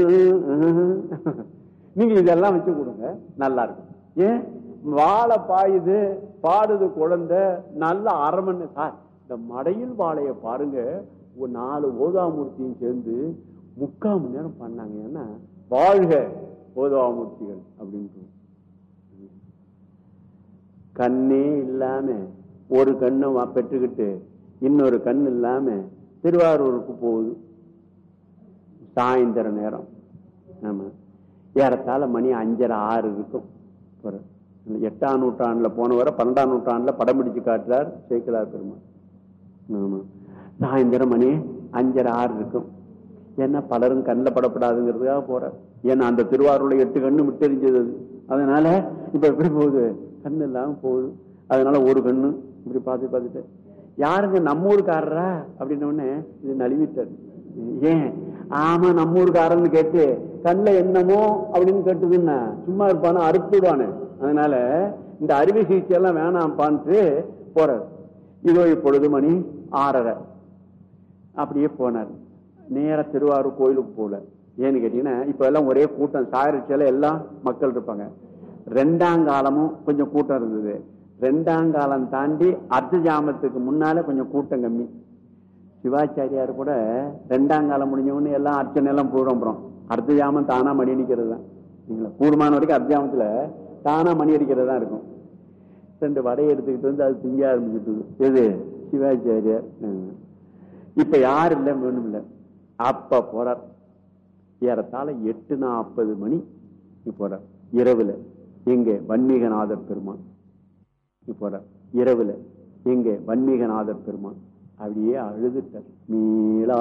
நீங்க இதெல்லாம் வச்சு கொடுங்க நல்லா இருக்கும் ஏன் வாழை பாயுது பாடுது குழந்தை நல்ல அரை மணி சார் இந்த மடையில் வாழைய பாருங்க ஒரு நாலு ஓதாமூர்த்தியும் சேர்ந்து முக்கால் மணி நேரம் பண்ணாங்க ஏன்னா வாழ்க ஓதாமூர்த்திகள் அப்படின்ட்டு கண்ணே இல்லாம ஒரு கண்ணை வா- பெற்றுக்கிட்டு இன்னொரு கண் இல்லாம திருவாரூருக்கு போகுது சாயந்தர நேரம் ஆமா ஏறத்தாழ மணி அஞ்சரை ஆறு இருக்கும் ஒரு எட்டாம் நூற்றாண்டுல போனவரை பன்னெண்டாம் நூற்றாண்டுல படம் பிடிச்சு காட்டுறார் சேக்கிலார் பெருமாள் ஆமா சாயந்தரம் மணி அஞ்சரை ஆறு இருக்கும் ஏன்னா பலரும் கண்ணில் படப்படாதுங்கிறதுக்காக போறார் ஏன்னா அந்த திருவாரூர்ல எட்டு கண்ணு விட்டெறிஞ்சது அது அதனால இப்ப எப்படி போகுது கண்ணு இல்லாம போகுது அதனால ஒரு கண்ணு இப்படி பார்த்து பார்த்துட்டு யாருங்க நம்ம ஊருக்காரரா அப்படின்ன உடனே இது நழுவிட்டார் ஏன் ஆமா நம்ம ஊருக்காரன்னு கேட்டு கண்ணுல என்னமோ அப்படின்னு கேட்டுதுன்னா சும்மா இருப்பானு அறுத்துடுவானு அதனால இந்த அறுவை சிகிச்சை எல்லாம் வேணாம்பான்ட்டு போறார் இதோ இப்பொழுது மணி ஆறரை அப்படியே போனார் நேரா திருவாரூர் கோயிலுக்கு போகல ஏன்னு கேட்டீங்கன்னா இப்ப எல்லாம் ஒரே கூட்டம் சாயரிச்சல எல்லாம் மக்கள் இருப்பாங்க ரெண்டாம் காலமும் கொஞ்சம் கூட்டம் இருந்தது ரெண்டாம் காலம் தாண்டி அர்த்த ஜாமத்துக்கு முன்னால கொஞ்சம் கூட்டம் கம்மி சிவாச்சாரியார் கூட ரெண்டாம் காலம் முடிஞ்ச உடனே எல்லாம் அர்ச்சனை எல்லாம் பூரம்புறோம் அர்த்த ஜாமம் தானா மணி அடிக்கிறது தான் நீங்களா கூடுமான வரைக்கும் அர்த்த ஜாமத்துல தானா மணி அடிக்கிறது தான் இருக்கும் ரெண்டு வடையை எடுத்துக்கிட்டு வந்து அது திங்க ஆரம்பிச்சுட்டு எது சிவாச்சாரியார் ம். இப்ப யார் இல்ல வேணும் இல்ல அப்ப போறார் ஏறத்தாழ எட்டு நாற்பது மணி போறார் இரவுல எங்க வன்மீகநாதர் பெருமான் போறார் இரவுல எங்க வன்மீகநாதர் பெருமான் அப்படியே அழுதுட்டார் மீளா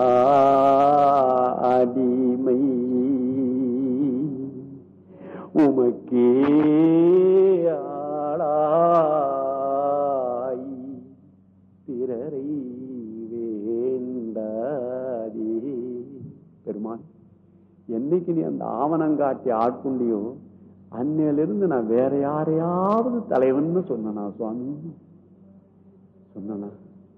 அடிமை உமக்கே ஆளாய் பிறரை வேண்டாதே பெருமான் என்னைக்கு நீ அந்த ஆவணங்காட்டி ஆட்கொண்டியோ அன்னையிலிருந்து நான் வேற யாரையாவது தலைவன்னு சொன்னனா சுவாமி சொன்னனா